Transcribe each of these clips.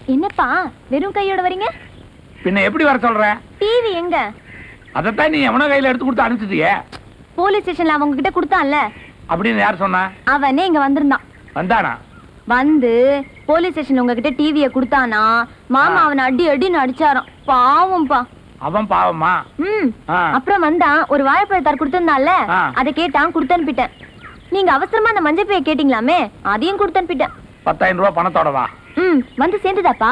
என்னப்பா வெறும் கையோட வரீங்க பின்ன எப்படி வர சொல்ற டிவி எங்க அதைத்தான் நீ எவனோ கையில எடுத்து கொடுத்து அனுப்பிச்சிட்டியே போலீஸ் ஸ்டேஷன்ல அவங்க கிட்ட கொடுத்தான்ல அப்படின்னு யார் சொன்னா அவனே இங்க வந்திருந்தான் வந்தானா வந்து போலீஸ் ஸ்டேஷன் உங்ககிட்ட டிவிய கொடுத்தானா மாமா அவனை அடி அடின்னு அடிச்சாராம் பாவம்பா அவன் பாவமா ம் ஆ. அப்புறம் வந்தான் ஒரு வாழைப்பழத்தார் கொடுத்திருந்தான்ல ஆ. அதை கேட்டான் கொடுத்து அனுப்பிட்டேன் நீங்க அவசரமா அந்த மஞ்சள் பைய கேட்டீங்களாமே அதையும் கொடுத்து அனுப்பிட்டேன் பத்தாயிரம் ரூபாய் பணத்தோட வா ம் வந்து சேர்ந்துதாப்பா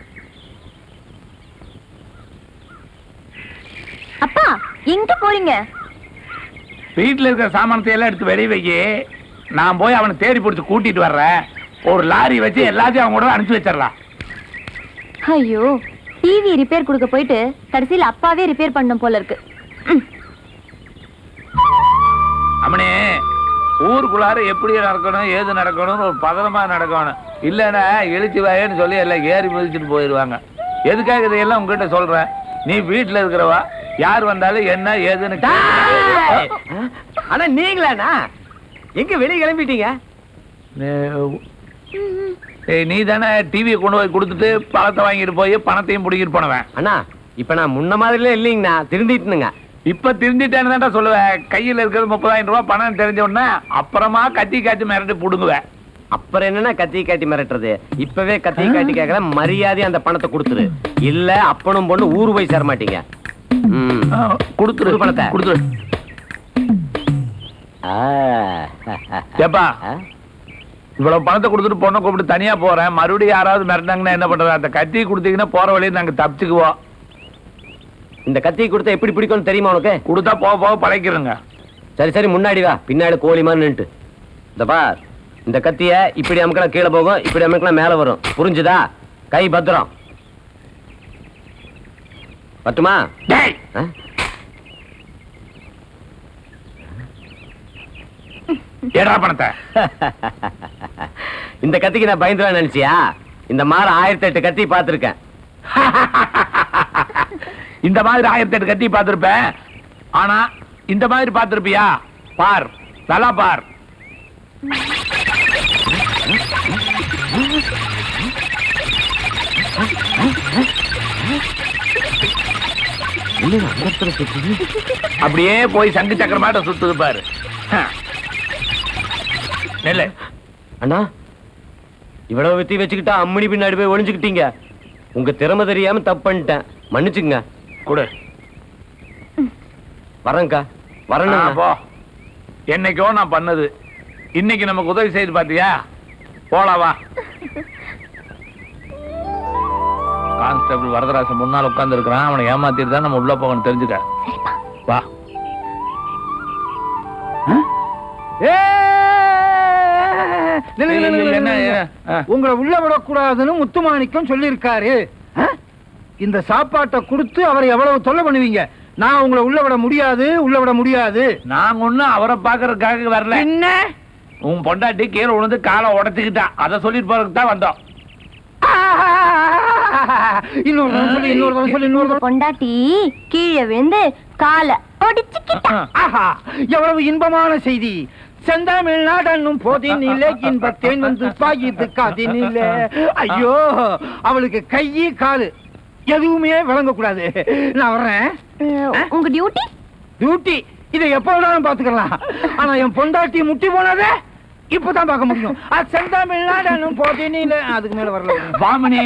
அப்பா எங்க போறீங்க வீட்டுல இருக்கிற சாமானத்தை எல்லாம் எடுத்து வெளியே வைக்கி நான் போய் அவனை தேடி பிடிச்சு கூட்டிட்டு வர்றேன் ஒரு லாரி வச்சு எல்லாத்தையும் அவங்க கூட அனுப்பிச்சு வச்சிடலாம் ஐயோ டிவி ரிப்பேர் கொடுக்க போயிட்டு கடைசியில் அப்பாவே ரிப்பேர் பண்ணும் போல இருக்கு ம். அவனே ஊருக்குள்ளார எப்படி நடக்கணும் ஏது நடக்கணும்னு ஒரு பதனமா நடக்கணும் இல்லைன்னா இழிச்சு வாயன்னு சொல்லி எல்லாம் ஏறி மிதிச்சுட்டு போயிடுவாங்க எதுக்காக இதையெல்லாம் உங்ககிட்ட சொல்றேன் நீ வீட்டுல இருக்கிறவா யார் வந்தாலும் என்ன ஏதுன்னு டேய்! கேட்டு- ஆனா நீங்களாண்ணா எங்க வெளிய கிளம்பிட்டீங்க ஏய், நீ தானே டிவியை கொண்டு போய் கொடுத்துட்டு பழத்தை வாங்கிட்டு போய் பணத்தையும் பிடிக்கிட்டு போனவன் அண்ணா இப்ப நான் முன்ன மாதிரிலாம் இல்லைங்கண்ணா திருந்திட்டுனுங்க இப்ப திருந்திட்டேன்னு தான்டா சொல்லுவேன் கையில இருக்கிறது முப்பதாயிரம் ரூபாய் பணம் தெரிஞ்ச உடனே அப்புறமா கத்தி காய்ச்சி மிரட்டி புடுங்குவேன் அப்புறம் என்னன்னா கத்தி காட்டி மிரட்டுறது இப்பவே கத்தி காட்டி கேட்கற மரியாதை அந்த பணத்தை கொடுத்துரு இல்ல அப்பனும் பொண்ணு ஊரு போய் சேர மாட்டீங்க ம். ஆ, கொடுத்துரு கொடு பணத்தை. கொடுத்துரு ஆ. ஏப்பா ஆ? இவ்வளவு பணத்தை கொடுத்துட்டு பொண்ணை கூப்பிட்டு தனியா போறேன் மறுபடியும் யாராவது மிரட்டாங்கன்னா என்ன பண்றது அந்த கத்தி கொடுத்தீங்கன்னா போற வழியை நாங்க தப்பிச்சுக்குவோம் இந்த கத்தி கொடுத்தா எப்படி பிடிக்கும்னு தெரியுமா உனக்கு கொடுத்தா போக போக பழைக்கிறோங்க சரி சரி முன்னாடி வா பின்னாடி கோழி மாதிரி நின்னுட்டு இந்த பார் இந்த கத்திய இப்படி அமுக்கலாம் கீழே போகும் இப்படி அமுக்கலாம் மேல வரும் புரிஞ்சுதா கை பத்திரம் பட்டுமா டேய் ஆ? ஏடா பணத்தை இந்த கத்திக்கு நான் பயந்துருவேன் நினைச்சியா இந்த மாதிரி ஆயிரத்தி எட்டு கத்தி பார்த்திருக்கேன் இந்த மாதிரி ஆயிரத்தி எட்டு கத்தி பார்த்திருப்பேன் ஆனா இந்த மாதிரி பார்த்திருப்பியா பார் நல்லா பார் அப்படியே போய் சங்கு சக்கரமாட்ட சுத்துது பாரு ஹ. நெல்லு அண்ணா இவ்வளவு வித்தி வச்சுக்கிட்டா அம்மணி பின்னாடி போய் ஒளிஞ்சுக்கிட்டீங்க உங்க திறமை தெரியாம தப்பு பண்ணிட்டேன் மன்னிச்சுங்க கொடு வரேன்க்கா ஆ, வரணும் போ என்னைக்கோ நான் பண்ணது இன்னைக்கு நமக்கு உதவி செய்து பாத்தியா போலாம் வா கான்ஸ்டபிள் வரதராசன் முன்னால் உட்கார்ந்து இருக்கிறான் அவனை ஏமாத்திட்டு தான் நம்ம உள்ள போகணும் தெரிஞ்சுக்க வா நில்லுங்க, நில்லுங்க, என்ன, நில்லுங்க. ஆ. உங்களை உள்ள விடக்கூடாதுன்னு முத்துமாணிக்கம் சொல்லியிருக்காரு ஆ? இந்த சாப்பாட்டை கொடுத்து அவரை எவ்வளவு தொல்லை பண்ணுவீங்க நான் உங்களை உள்ள விட முடியாது உள்ள விட முடியாது நாங்க ஒண்ணும் அவரை பாக்குறதுக்காக வரல என்ன உன் பொண்டாட்டி கீழே விழுந்து காலை உடைச்சுக்கிட்டா அதை சொல்லிட்டு போறதுக்கு தான் வந்தோம் இன்னொரு தடவை சொல்லு இன்னொரு தடவை சொல்லு இன்னொரு தடவை பொண்டாட்டி கீழே விழுந்து காலை ஒடிச்சுக்கிட்டா ஆஹா எவ்வளவு இன்பமான செய்தி செந்தாமிழ் நாடன்னும் போதினிலே இன்பத்தேன் வந்து பாயிது காதினிலே ஐயோ அவளுக்கு கையி காலு எதுவுமே விளங்கக்கூடாது நான் வர்றேன் அஹ், உங்க டியூட்டி டியூட்டி இதை எப்ப வேணாலும் பாத்துக்கலாம் ஆனா என் பொண்டாட்டி முட்டி போனதே இப்பதான் பார்க்க முடியும் அது செந்தாமிழ் நாடன்னும் போதினிலே அதுக்கு மேல வரல வாமனி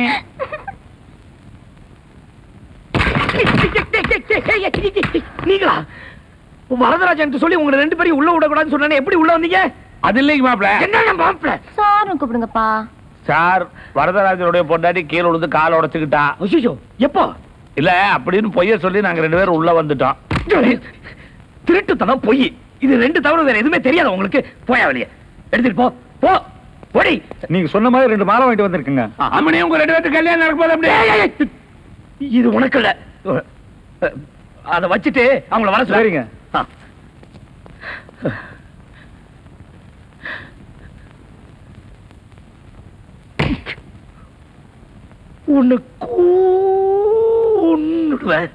நீங்களா வரதராஜன் சொல்லி உங்களை ரெண்டு பேரையும் உள்ள விடக்கூடாதுன்னு சொன்னேன் எப்படி உள்ள வந்தீங்க அது இல்லைங்க மாப்பிள என்ன மாப்பிள்ள சார்னு கூப்பிடுங்கப்பா சார் வரதராஜனுடைய பொண்டாட்டி கீழே விழுந்து காலை உடைச்சுக்கிட்டா அய்யோ எப்போ இல்ல அப்படின்னு பொய்ய சொல்லி நாங்க ரெண்டு பேரும் உள்ள வந்துட்டோம் திருட்டுத்தனம் பொய் இது ரெண்டு தவிர வேற எதுவுமே தெரியாது உங்களுக்கு போயா வெளியே எடுத்துட்டு போ போ ஓடி நீங்க சொன்ன மாதிரி ரெண்டு மாலை வாங்கிட்டு வந்திருக்குங்க அம்மனி உங்க ரெண்டு பேருக்கு கல்யாணம் நடக்கும் போது அப்படியே இது உனக்கு இல்ல அத வச்சுட்டு அவங்கள வர சொல்லு. சரிங்க. ஆ. உன்னை கொன்னுடுவேன்.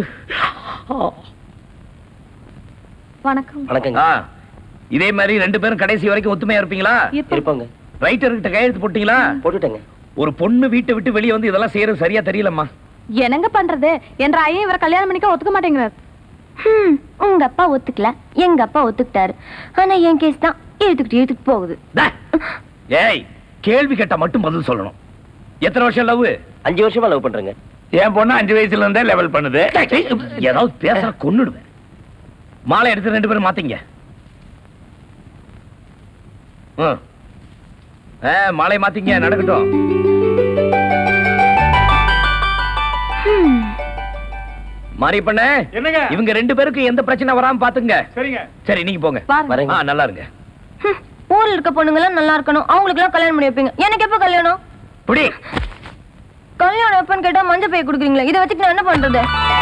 வணக்கம் வணக்கங்க ஆ, இதே மாதிரி ரெண்டு பேரும் கடைசி வரைக்கும் ஒத்துமையா இருப்பீங்களா இருப்போங்க ரைட்டர் கிட்ட கையெழுத்து போட்டீங்களா போட்டுட்டேங்க ஒரு பொண்ணு வீட்டை விட்டு வெளியே வந்து இதெல்லாம் செய்யறது சரியா தெரியலம்மா என்னங்க பண்றது என்ற ஐயன் இவரை கல்யாணம் பண்ணிக்க ஒத்துக்க மாட்டேங்கிறார் உங்க அப்பா ஒத்துக்கல எங்க அப்பா ஒத்துக்கிட்டாரு ஆனா என் கேஸ் தான் இழுத்துக்கிட்டு இழுத்துட்டு போகுது டே, ஏய் கேள்வி கேட்டா மட்டும் பதில் சொல்லணும் எத்தனை வருஷம் லவ் அஞ்சு வருஷமா லவ் பண்றேங்க என் பொண்ணு அஞ்சு வயசுல இருந்தே லெவல் பண்ணுது ஏதாவது பேசுற கொன்னுடுவேன் மாலை எடுத்து ரெண்டு பேரும் மாத்தீங்க ம். ஆ, மாலை மாத்தீங்க நடக்கட்டும் மாறி பண்ண என்னங்க இவங்க ரெண்டு பேருக்கு எந்த பிரச்சனை வராம பாத்துங்க சரிங்க சரி நீங்க போங்க பாருங்க. வரேங்க. ஆ, நல்லா இருங்க ஹம், ஊர்ல இருக்க பொண்ணுங்க எல்லாம் நல்லா இருக்கணும் அவங்களுக்கு எல்லாம் கல்யாணம் பண்ணி வைப்பீங்க எனக்கு எப்ப கல்யாணம் புடி கல்யாணம் எப்பன்னு கேட்டா மஞ்சள் பை கொடுக்குறீங்களா இதை வச்சுட்டு நான் என்ன பண்றது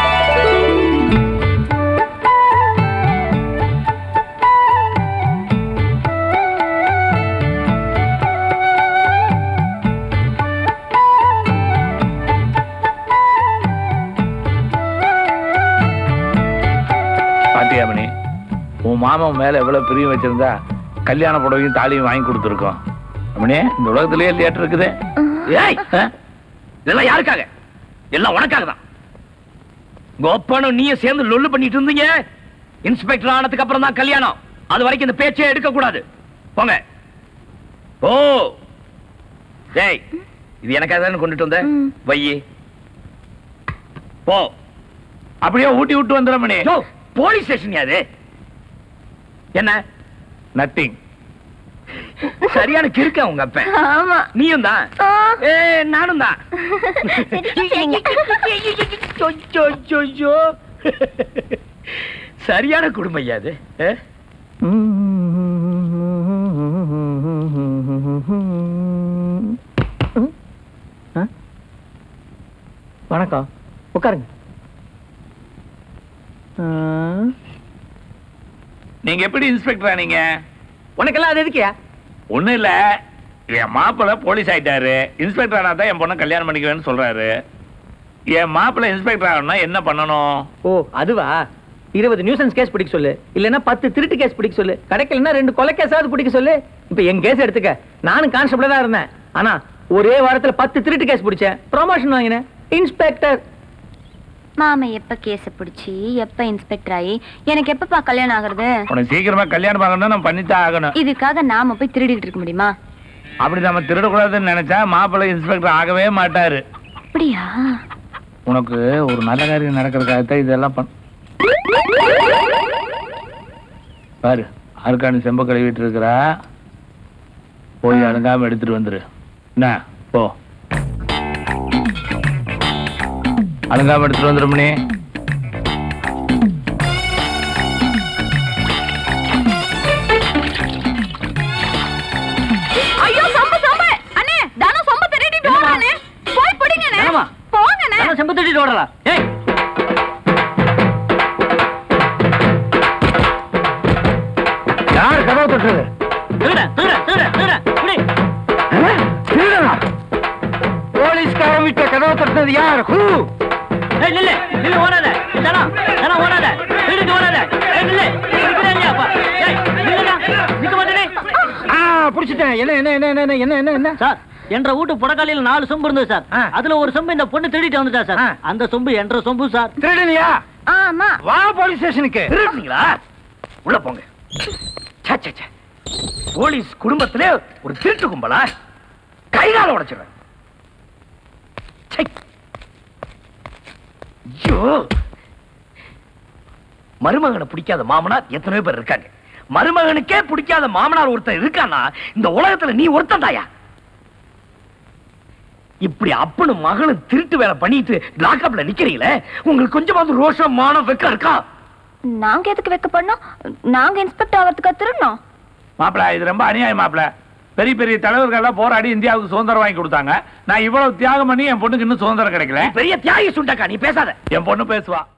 பாத்தியாமணி உன் மாமன் மேல எவ்வளவு பிரியம் வச்சிருந்தா கல்யாண புடவையும் தாலியும் வாங்கி கொடுத்துருக்கோம் அம்மணி இந்த உலகத்திலேயே லேட்டர் இருக்குது ஏய் இதெல்லாம் யாருக்காக எல்லாம் உனக்காக தான் உங்க ஒப்பனும் நீயும் சேர்ந்து லொல்லு பண்ணிட்டு இருந்தீங்க இன்ஸ்பெக்டர் ஆனதுக்கு அப்புறம் தான் கல்யாணம் அது வரைக்கும் இந்த பேச்சே எடுக்க கூடாது போங்க ஓ டேய் இது எனக்காக தானே கொண்டுட்டு வந்த ம். வையி போ அப்படியே ஊட்டி விட்டு வந்துடும் மணி யோ, போலீஸ் ஸ்டேஷன் அது என்ன நத்திங் சரியான கிறுக்க உங்க அப்ப ஆமா நீயும் தான் ஆ. ஏ நானும் தான் சிரிக்க சரிங்க. சரியான குடும்பம் ஐயா அது ஆ? வணக்கம் உட்காருங்க நீங்க எப்படி இன்ஸ்பெக்டரா நீங்க உனக்கெல்லாம் அது எதுக்கியா ஒண்ணும் இல்ல என் மாப்பிள்ள போலீஸ் ஆயிட்டாரு இன்ஸ்பெக்டர் ஆனா தான் என் பொண்ணை கல்யாணம் பண்ணிக்குவேன்னு சொல்றாரு என் மாப்பிள்ள இன்ஸ்பெக்டர் ஆகணும்னா என்ன பண்ணணும் ஓ அதுவா இருபது நியூசன்ஸ் கேஸ் பிடிக்க சொல்லு இல்லைன்னா பத்து திருட்டு கேஸ் பிடிக்க சொல்லு கிடைக்கலன்னா ரெண்டு கொலை கேஸாவது பிடிக்க சொல்லு இப்ப என் கேஸ் எடுத்துக்க நானும் கான்ஸ்டபிளா தான் இருந்தேன் ஆனா ஒரே வாரத்துல பத்து திருட்டு கேஸ் பிடிச்சேன் ப்ரொமோஷன் வாங்கினேன் இன்ஸ்பெக்டர் மாமா எப்ப கேஸ பிடிச்சி எப்ப இன்ஸ்பெக்டர் ஆகி எனக்கு எப்பப்பா கல்யாணம் ஆகுறது உனக்கு சீக்கிரமா கல்யாணம் ஆகணும்னா நம்ம பண்ணித்தான் ஆகணும் இதுக்காக நாம போய் திருடிட்டு இருக்க முடியுமா அப்படி நம்ம திருடக்கூடாதுன்னு நினைச்சா மாப்பிள்ளை இன்ஸ்பெக்டர் ஆகவே மாட்டாரு அப்படியா உனக்கு ஒரு நல்ல காரியம் நடக்கிறதுக்காகத்தான் இதெல்லாம் பண் பாரு அருக்காணி செம்ப கழுவிட்டு இருக்கிறா போய் அழுங்காம எடுத்துட்டு வந்துரு என்ன போ அழுங்காம எடுத்துட்டு வந்துருமணி ஐயோ சொம்பு சொம்பு அண்ணே தானம் சொம்பு திருடிட்டு ஓடுறானே போய் பிடிங்கண்ணே தானமா? போங்கண்ணே செம்பு தட்டிட்டு ஓடலாம் ஏய் யார் கதவை தொட்டுறது திருட திருட திருட திருட புடி போலீஸ்காரன் வீட்டை கதவை தொட்டது யார் ஹூ ஏய் நில்லு நில்லு ஓடாத தனா தனா ஓடாத திருடிட்டு ஓடாத ஏய் நில்லு நிக்கிறே இல்லையா அப்பா ஏய் நில்லுடா நிக்க மாட்டேனே ஆ புடிச்சிட்டேன் என்ன என்ன என்ன என்ன என்ன என்ன என்ன சார் என்ற வீட்டு புடக்காலையில நாலு சொம்பு இருந்தது சார் ஆ. அதுல ஒரு சொம்பு இந்த பொண்ணு திருடிட்டு வந்துட்டா சார் ஆ. அந்த சொம்பு என்ற சொம்பு சார் திருடனியா ஆமா வா போலீஸ் ஸ்டேஷனுக்கு திருடுனீங்களா உள்ள போங்க ச்சே, ச்சே, ச்சே. போலீஸ் குடும்பத்திலே ஒரு திருட்டு கும்பலா கைகால உடைச்சிடுறேன் ச்சை. ஐயோ மருமகனை பிடிக்காத மாமனார் எத்தனையோ பேர் இருக்காங்க மருமகனுக்கே பிடிக்காத மாமனார் ஒருத்தன் இருக்கானா இந்த உலகத்துல நீ ஒருத்தன் தாயா இப்படி அப்பனும் மகனும் திருட்டு வேலை பண்ணிட்டு லாக்அப்ல நிக்கிறீங்களே உங்களுக்கு கொஞ்சமாவது ரோஷம் மானம் வெக்கம் இருக்கா நாங்க எதுக்கு வைக்க பண்ணோம் நாங்க இன்ஸ்பெக்டர் ஆகிறதுக்கு திருடணும் மாப்பிள இது ரொம்ப அநியாயம் மாப்பிள பெரிய பெரிய தலைவர்கள் எல்லாம் போராடி இந்தியாவுக்கு சுதந்திரம் வாங்கி கொடுத்தாங்க நான் இவ்வளவு தியாகம் பண்ணி என் பொண்ணுக்கு இன்னும் சுதந்திரம் கிடைக்கல பெரிய தியாகி சுண்டக்கா நீ பேசாத என் பொண்ணு பேசுவா